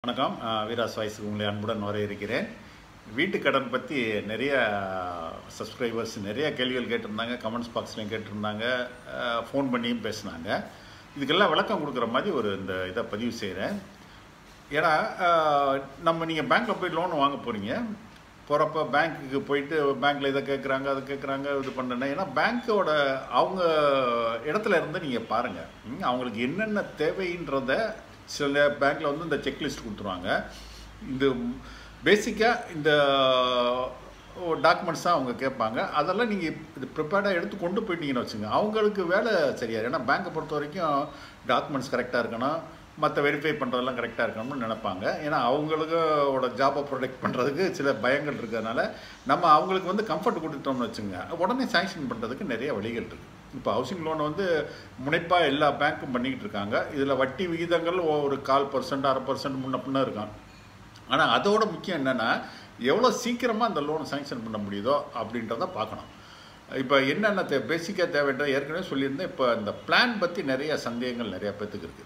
வணக்கம் அஹ், வீராஸ் வாய்ஸுக்கு உங்களை அன்புடன் வரவேற்கிறேன் வீட்டு கடன் பற்றி நிறைய சப்ஸ்கிரைபர்ஸ் நிறைய கேள்விகள் கேட்டிருந்தாங்க கமெண்ட்ஸ் பாக்ஸ்லையும் கேட்டிருந்தாங்க ஃபோன் பண்ணியும் பேசுனாங்க இதுக்கெல்லாம் விளக்கம் கொடுக்குற மாதிரி ஒரு இந்த இதை பதிவு செய்கிறேன் ஏன்னா அஹ், நம்ம நீங்கள் பேங்க்கில் போய் லோன் வாங்க போகிறீங்க போகிறப்ப பேங்க்குக்கு போயிட்டு பேங்க்கில் இதை கேட்குறாங்க அதை கேட்குறாங்க இது பண்ணுறேன் ஏன்னா பேங்க்கோட அவங்க இடத்துல இருந்து நீங்கள் பாருங்கள் அவங்களுக்கு என்னென்ன தேவைன்றத சில பேங்க்கில் வந்து இந்த செக்லிஸ்ட் கொடுத்துருவாங்க இந்த பேசிக்காக இந்த டாக்குமெண்ட்ஸ் தான் அவங்க கேட்பாங்க அதெல்லாம் நீங்கள் இது ப்ரிப்பேர்டாக எடுத்து கொண்டு போயிட்டீங்கன்னு வச்சுங்க அவங்களுக்கு வேலை சரியாது ஏன்னா பேங்க்கை பொறுத்த வரைக்கும் டாக்குமெண்ட்ஸ் கரெக்டாக இருக்கணும் மற்ற வெரிஃபை பண்ணுறதெல்லாம் கரெக்டாக இருக்கணும்னு நினைப்பாங்க ஏன்னா அவங்களோட ஜாபை ப்ரொடெக்ட் பண்ணுறதுக்கு சில பயங்கள் இருக்கிறதுனால நம்ம அவங்களுக்கு வந்து கம்ஃபர்ட் கொடுத்துட்டோம்னு வச்சுங்க உடனே சாங்ஷன் பண்ணுறதுக்கு நிறைய வழிகள் இருக்குது இப்போ ஹவுசிங் லோன் வந்து முனைப்பாக எல்லா பேங்க்கும் பண்ணிக்கிட்டு இருக்காங்க இதில் வட்டி விகிதங்கள் ஒரு கால் பர்சன்ட் அரை பர்சன்ட் முன்ன பின்ன இருக்கான் ஆனால் அதோட முக்கியம் என்னென்னா எவ்வளோ சீக்கிரமாக அந்த லோனை சாங்ஷன் பண்ண முடியுதோ அப்படின்றத பார்க்கணும் இப்போ என்னென்ன தே பேசிக்காக தேவைன்ற ஏற்கனவே சொல்லியிருந்தேன் இப்போ இந்த பிளான் பற்றி நிறைய சந்தேகங்கள் நிறைய பேத்துக்கு இருக்குது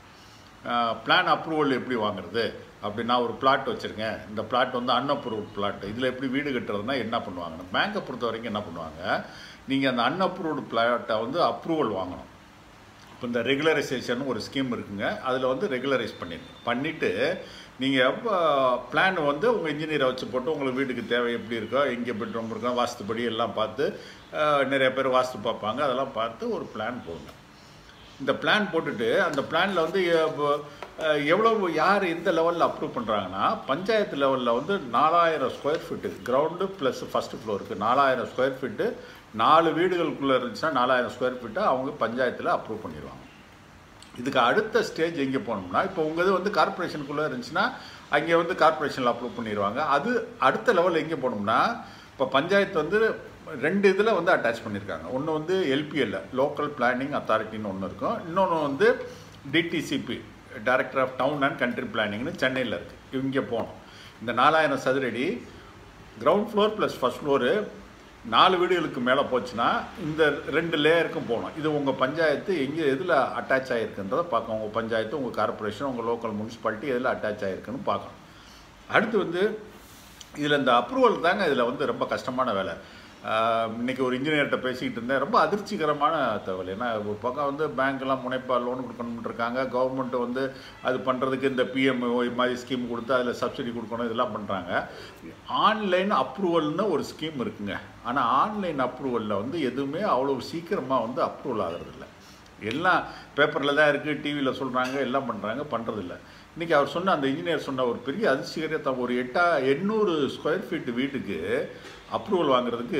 பிளான் அப்ரூவல் எப்படி வாங்குறது அப்படின்னா ஒரு பிளாட் வச்சுருக்கேன் இந்த பிளாட் வந்து அன்அப்ரூவ்ட் பிளாட் இதில் எப்படி வீடு கட்டுறதுனா என்ன பண்ணுவாங்கன்னா பேங்க்கை பொறுத்த வரைக்கும் என்ன பண்ணுவாங்க நீங்கள் அந்த அன்அப்ரூவ்டு பிளாட்டை வந்து அப்ரூவல் வாங்கணும் இப்போ இந்த ரெகுலரைசேஷன் ஒரு ஸ்கீம் இருக்குங்க அதில் வந்து ரெகுலரைஸ் பண்ணிடுங்க பண்ணிவிட்டு நீங்கள் எப்போ பிளான் வந்து உங்கள் இன்ஜினியரை வச்சு போட்டு உங்களுக்கு வீட்டுக்கு தேவை எப்படி இருக்கோ எங்கே பெட்ரூம் இருக்கோ வாஸ்துபடி எல்லாம் பார்த்து அஹ், நிறைய பேர் வாஸ்து பார்ப்பாங்க அதெல்லாம் பார்த்து ஒரு பிளான் போடுங்க இந்த பிளான் போட்டுட்டு அந்த பிளானில் வந்து எவ்வ- அஹ், எவ்வளவு யார் எந்த லெவலில் அப்ரூவ் பண்ணுறாங்கன்னா பஞ்சாயத்து லெவலில் வந்து நாலாயிரம் square feet ground plus first ஃப்ளோருக்கு நாலாயிரம் ஸ்கொயர் ஃபீட்டு நாலு வீடுகளுக்குள்ளே இருந்துச்சுன்னா நாலாயிரம் ஸ்கொயர் ஃபீட்டை அவங்க பஞ்சாயத்தில் அப்ரூவ் பண்ணிடுவாங்க இதுக்கு அடுத்த ஸ்டேஜ் எங்கே போகணும்னா இப்போ உங்கள் இது வந்து கார்ப்பரேஷனுக்குள்ளே இருந்துச்சுன்னா அங்கே வந்து கார்ப்பரேஷனில் அப்ரூவ் பண்ணிடுவாங்க அது அடுத்த லெவல் எங்கே போகணும்னா இப்போ பஞ்சாயத்து வந்து ரெண்டு இதில் வந்து அட்டாச் பண்ணியிருக்காங்க ஒன்று வந்து எல்பிஎல்ல லோக்கல் பிளானிங் அத்தாரிட்டின்னு ஒன்று இருக்கும் இன்னொன்று வந்து DTCP director of town and country பிளானிங்னு சென்னையில் இருக்குது இங்கே போகணும் இந்த நாலாயிரம் சதுரடி ground floor plus first floor நாலு வீடுகளுக்கு மேலே போச்சுன்னா இந்த ரெண்டு லேயருக்கும் போகணும் இது உங்கள் பஞ்சாயத்து எங்கே எதில் அட்டாச் ஆகிருக்குன்றதை பார்க்கணும் உங்கள் பஞ்சாயத்து உங்கள் கார்ப்பரேஷன் உங்கள் லோக்கல் முனிசிபாலிட்டி எதில் அட்டாச் ஆகிருக்குன்னு பார்க்கணும் அடுத்து வந்து இதில் இந்த அப்ரூவல் தாங்க இதில் வந்து ரொம்ப கஷ்டமான வேலை ஆஹ் இன்னைக்கு ஒரு இன்ஜினியர்கிட்ட பேசிக்கிட்டு இருந்தேன் ரொம்ப அதிர்ச்சிகரமான தகவல் ஏன்னா ஒரு பக்கம் வந்து பேங்க்லாம் முனைப்பாக லோன் கொடுக்கணும்னு இருக்காங்க கவர்மெண்ட் வந்து அது பண்ணுறதுக்கு இந்த பிஎம்ஓ மாதிரி ஸ்கீம் கொடுத்து அதில் சப்சிடி கொடுக்கணும் இதெல்லாம் பண்ணுறாங்க ஆன்லைன் அப்ரூவல்னு ஒரு ஸ்கீம் இருக்குங்க ஆனால் ஆன்லைன் அப்ரூவலில் வந்து எதுவுமே அவ்வளோ சீக்கிரமாக வந்து அப்ரூவல் ஆகிறதில்ல எல்லாம் பேப்பரில் தான் இருக்குது டிவியில் சொல்கிறாங்க எல்லாம் பண்ணுறாங்க பண்ணுறதில்ல இன்றைக்கி அவர் சொன்ன அந்த இன்ஜினியர் சொன்ன ஒரு பெரிய அதிர்ச்சிகரத்தை ஒரு எட்டா எண்ணூறு ஸ்கொயர் ஃபீட் வீட்டுக்கு அப்ரூவல் வாங்குறதுக்கு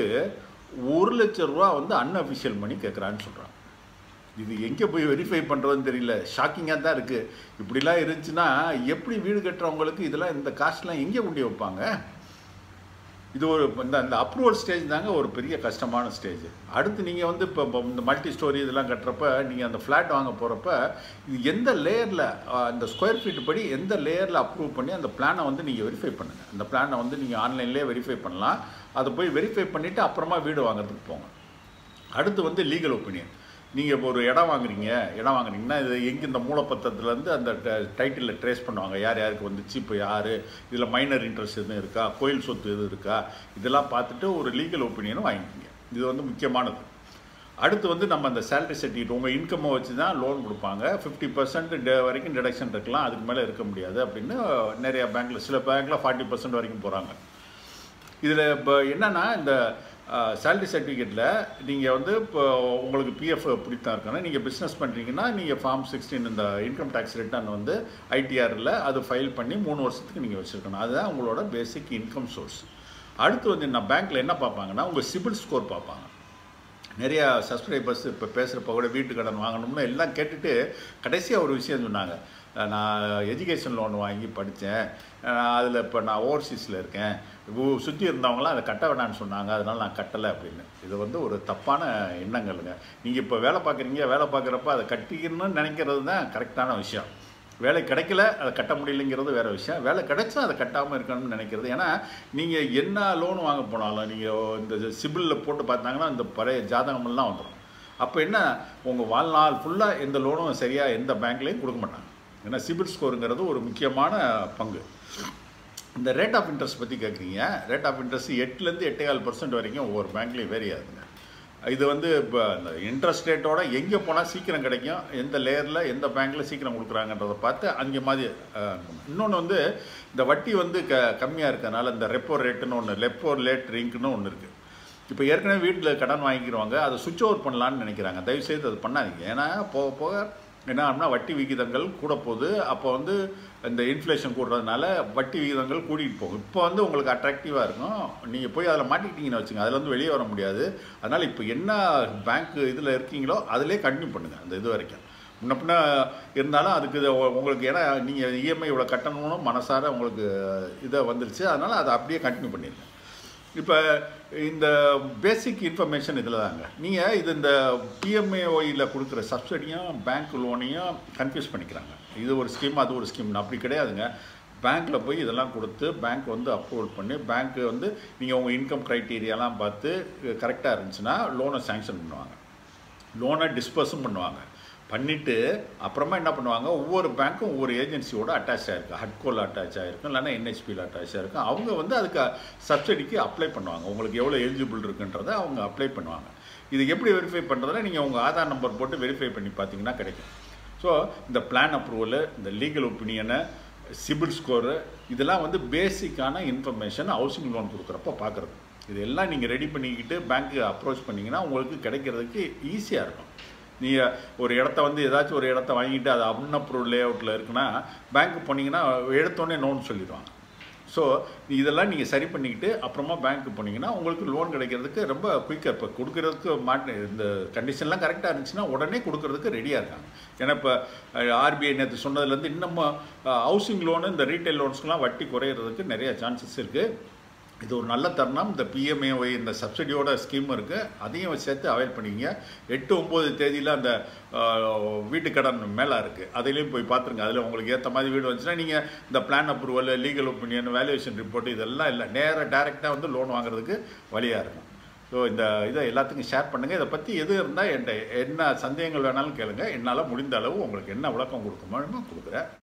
ஒரு லட்ச ரூபா வந்து அன்அஃபிஷியல் மணி கேட்குறான்னு சொல்கிறாங்க இது எங்கே போய் வெரிஃபை பண்ணுறதுன்னு தெரியல ஷாக்கிங்காக தான் இருக்குது இப்படிலாம் இருந்துச்சுன்னா எப்படி வீடு கட்டுறவங்களுக்கு இதெல்லாம் இந்த காஸ்ட்லாம் எங்கே கொண்டு வைப்பாங்க இது ஒரு இந்த இந்த அப்ரூவல் ஸ்டேஜ் தாங்க ஒரு பெரிய கஷ்டமான ஸ்டேஜ் அடுத்து நீங்கள் வந்து இப்போ இப்போ இந்த மல்டி ஸ்டோரி இதெல்லாம் கட்டுறப்ப நீங்கள் அந்த ஃப்ளாட் வாங்க போகிறப்ப இது எந்த லேயரில் இந்த ஸ்கொயர் ஃபீட் படி எந்த லேயரில் அப்ரூவ் பண்ணி அந்த பிளானை வந்து நீங்கள் வெரிஃபை பண்ணுங்கள் அந்த பிளானை வந்து நீங்கள் ஆன்லைன்லேயே வெரிஃபை பண்ணலாம் அதை போய் வெரிஃபை பண்ணிவிட்டு அப்புறமா வீடு வாங்குறதுக்கு போங்க அடுத்து வந்து லீகல் ஒப்பீனியன் நீங்கள் இப்போ ஒரு இடம் வாங்குறீங்க இடம் வாங்குறீங்கன்னா இது எங்கே இந்த மூலப்பத்திரத்துலேருந்து அந்த டைட்டிலில் ட்ரேஸ் பண்ணுவாங்க யார் யாருக்கு வந்துச்சு இப்போ யார் இதில் மைனர் இன்ட்ரெஸ்ட் எதுவும் இருக்கா கோயில் சொத்து எதுவும் இருக்கா இதெல்லாம் பார்த்துட்டு ஒரு லீகல் ஒப்பீனியனும் வாங்கிக்கிங்க இது வந்து முக்கியமானது அடுத்து வந்து நம்ம அந்த சேலரி சர்டிஃபிகேட் உங்கள் இன்கம்மை வச்சு தான் லோன் கொடுப்பாங்க ஃபிஃப்டி பர்சன்ட் வரைக்கும் டிடக்ஷன் இருக்கலாம் அதுக்கு மேலே இருக்க முடியாது அப்படின்னு நிறைய பேங்க்கில் சில பேங்க்கில் ஃபார்ட்டி பர்சன்ட் வரைக்கும் போகிறாங்க இதில் இப்போ என்னென்னா இந்த சேலரி சர்டிஃபிகேட்டில் நீங்கள் வந்து இப்போ உங்களுக்கு பிஎஃப் பிடித்தான் இருக்கணும் நீங்கள் பிஸ்னஸ் பண்ணுறீங்கன்னா நீங்கள் ஃபார்ம் சிக்ஸ்டீன் இந்த இன்கம் டேக்ஸ் ரிட்டர்ன் வந்து ஐடிஆரில் அது ஃபைல் பண்ணி மூணு வருஷத்துக்கு நீங்கள் வச்சுருக்கணும் அதுதான் உங்களோட பேசிக் இன்கம் சோர்ஸ் அடுத்து வந்து என்ன பேங்க்கில் என்ன பார்ப்பாங்கன்னா உங்கள் சிபில் ஸ்கோர் பார்ப்பாங்க நிறைய சப்ஸ்கிரைபர்ஸ் இப்போ பேசுகிறப்ப கூட வீட்டு கடன் வாங்கணும்னு எல்லாம் கேட்டுட்டு கடைசியாக ஒரு விஷயம் சொன்னாங்க அஹ் நான் எஜுகேஷன் லோன் வாங்கி படித்தேன் அதில் இப்போ நான் ஓவர்சீஸில் இருக்கேன் சுற்றி இருந்தவங்களாம் அதை கட்ட வேணாம்னு சொன்னாங்க அதனால் நான் கட்டலை அப்படின்னு இது வந்து ஒரு தப்பான எண்ணங்களுங்க நீங்கள் இப்போ வேலை பார்க்குறீங்க வேலை பார்க்குறப்ப அதை கட்டிக்கணும்னு நினைக்கிறது தான் கரெக்டான விஷயம் வேலை கிடைக்கல அதை கட்ட முடியலைங்கிறது வேற விஷயம் வேலை கிடைச்சா அதை கட்டாமல் இருக்கணும்னு நினைக்கிறது ஏன்னா நீங்கள் என்ன லோன் வாங்க போனாலும் நீங்கள் இந்த சிபிலில் போட்டு பார்த்தாங்கன்னா இந்த பழைய ஜாதகமெல்லாம் வந்துடும் அப்போ என்ன உங்கள் வாழ்நாள் ஃபுல்லாக எந்த லோனும் சரியாக எந்த பேங்க்லேயும் கொடுக்க மாட்டாங்க ஏன்னா சிபில் ஸ்கோருங்கிறது ஒரு முக்கியமான பங்கு இந்த ரேட் ஆஃப் இன்ட்ரெஸ்ட் பற்றி கேட்குறீங்க ரேட் ஆஃப் இன்ட்ரெஸ்ட் எட்டுலேருந்து எட்டேகால் பர்சன்ட் வரைக்கும் ஒவ்வொரு பேங்க்லேயும் வேரி ஆகுதுங்க இது வந்து இப்போ இந்த இன்ட்ரெஸ்ட் ரேட்டோட எங்கே போனால் சீக்கிரம் கிடைக்கும் எந்த லேயரில் எந்த பேங்க்கில் சீக்கிரம் கொடுக்குறாங்கன்றதை பார்த்து அங்கே மாதிரி இன்னொன்று வந்து இந்த வட்டி வந்து க கம்மியாக இருக்கறனால இந்த ரெப்போ ரேட்டுன்னு ஒன்று லெப்போ லேட் ரிங்க்னு ஒன்று இருக்குது இப்போ ஏற்கனவே வீட்டில் கடன் வாங்கிக்கிறவங்க அதை சுவிட்ச் ஓவர் பண்ணலான்னு நினைக்கிறாங்க தயவுசெய்து அது பண்ணாதீங்க ஏன்னா போக போக என்ன ஆகும்னா வட்டி விகிதங்கள் கூட போகுது அப்போ வந்து இந்த இன்ஃப்ளேஷன் கூடுறதுனால வட்டி விகிதங்கள் கூட்டிகிட்டு போகும் இப்போ வந்து உங்களுக்கு அட்ராக்டிவாக இருக்கும் நீங்கள் போய் அதில் மாட்டிக்கிட்டீங்கன்னு வச்சுங்க அதில் வந்து வெளியே வர முடியாது அதனால் இப்போ என்ன பேங்க் இதில் இருக்கீங்களோ அதிலே கண்டினியூ பண்ணுங்கள் அந்த இது வரைக்கும் முன்ன பின்ன இருந்தாலும் அதுக்கு இது உ- உங்களுக்கு ஏன்னா நீங்கள் இஎம்ஐ இவ்வளோ கட்டணும்னு மனசார உங்களுக்கு இதை வந்துருச்சு அதனால் அதை அப்படியே கண்டினியூ பண்ணிடுங்க இப்போ இந்த பேசிக் இன்ஃபர்மேஷன் இதில் தாங்க நீங்கள் இது இந்த பிஎம்ஏஒயில் கொடுக்குற சப்சிடியும் பேங்க் லோனையும் கன்ஃபியூஸ் பண்ணிக்கிறாங்க இது ஒரு ஸ்கீம் அது ஒரு ஸ்கீம் அப்படி கிடையாதுங்க பேங்க்கில் போய் இதெல்லாம் கொடுத்து பேங்க் வந்து அப்ரூவல் பண்ணி பேங்க் வந்து நீங்கள் உங்கள் இன்கம் க்ரைட்டீரியாலாம் பார்த்து கரெக்டாக இருந்துச்சுன்னா லோனை சேங்ஷன் பண்ணுவாங்க லோனை டிஸ்பர்ஸும் பண்ணுவாங்க பண்ணிவிட்டு அப்புறமா என்ன பண்ணுவாங்க ஒவ்வொரு பேங்க்கும் ஒவ்வொரு ஏஜென்சியோட அட்டாச் ஆகிருக்கு ஹட்கோவில் அட்டாச் ஆகிருக்கும் இல்லைன்னா என்ஹெச்பியில் அட்டாச் ஆகிருக்கும் அவங்க வந்து அதுக்கு சப்சிடிக்கு அப்ளை பண்ணுவாங்க உங்களுக்கு எவ்வளோ எலிஜிபிள் இருக்குன்றதை அவங்க அப்ளை பண்ணுவாங்க இது எப்படி வெரிஃபை பண்ணுறதுனா நீங்கள் உங்கள் ஆதார் நம்பர் போட்டு வெரிஃபை பண்ணி பார்த்தீங்கன்னா கிடைக்கும் ஸோ இந்த பிளான் அப்ரூவலு இந்த லீகல் ஒப்பீனியனு சிபில் ஸ்கோரு இதெல்லாம் வந்து பேசிக்கான இன்ஃபர்மேஷன் ஹவுசிங் லோன் கொடுக்குறப்ப பார்க்குறது இதெல்லாம் நீங்கள் ரெடி பண்ணிக்கிட்டு பேங்க்கு அப்ரோச் பண்ணிங்கன்னா உங்களுக்கு கிடைக்கிறதுக்கு ஈஸியாக இருக்கும் நீங்கள் ஒரு இடத்த வந்து ஏதாச்சும் ஒரு இடத்த வாங்கிட்டு அது அன்அப்ரூவ் லே அவுட்டில் இருக்குன்னா பேங்க்கு போனீங்கன்னா எடுத்தோடனே நோன் சொல்லிடுவாங்க ஸோ இதெல்லாம் நீங்கள் சரி பண்ணிக்கிட்டு அப்புறமா பேங்க்கு போனீங்கன்னா உங்களுக்கு லோன் கிடைக்கிறதுக்கு ரொம்ப குயிக்காக இப்போ கொடுக்கறதுக்கு மாட்டு இந்த கண்டிஷன்லாம் கரெக்டாக இருந்துச்சுன்னா உடனே கொடுக்கறதுக்கு ரெடியாக இருக்காங்க ஏன்னா இப்போ ஆர்பிஐ நேற்று சொன்னதுலேருந்து இன்னமும் ஹவுசிங் லோனு இந்த ரீட்டைல் லோன்ஸ்க்குலாம் வட்டி குறையிறதுக்கு நிறைய சான்சஸ் இருக்குது இது ஒரு நல்ல தருணம் இந்த பிஎம்ஏஒய் இந்த சப்சிடியோட ஸ்கீம் இருக்குது அதையும் சேர்த்து அவைல் பண்ணிக்கிங்க எட்டு ஒம்பது தேதியில் அந்த ஆஹ், வீட்டு கடன் மேலே இருக்குது அதிலையும் போய் பார்த்துருங்க அதில் உங்களுக்கு ஏற்ற மாதிரி வீடு வந்துச்சுன்னா நீங்கள் இந்த plan approval legal opinion valuation report இதெல்லாம் இல்லை நேராக டேரெக்டாக வந்து லோன் வாங்குறதுக்கு வழியாக இருக்கும் ஸோ இந்த இதை எல்லாத்துக்கும் ஷேர் பண்ணுங்கள் இதை பற்றி எது இருந்தால் என்கிட்ட என்ன சந்தேகங்கள் வேணாலும் கேளுங்க என்னால் முடிந்த அளவு உங்களுக்கு என்ன விளக்கம் கொடுக்க முடியுமோ கொடுக்குறேன்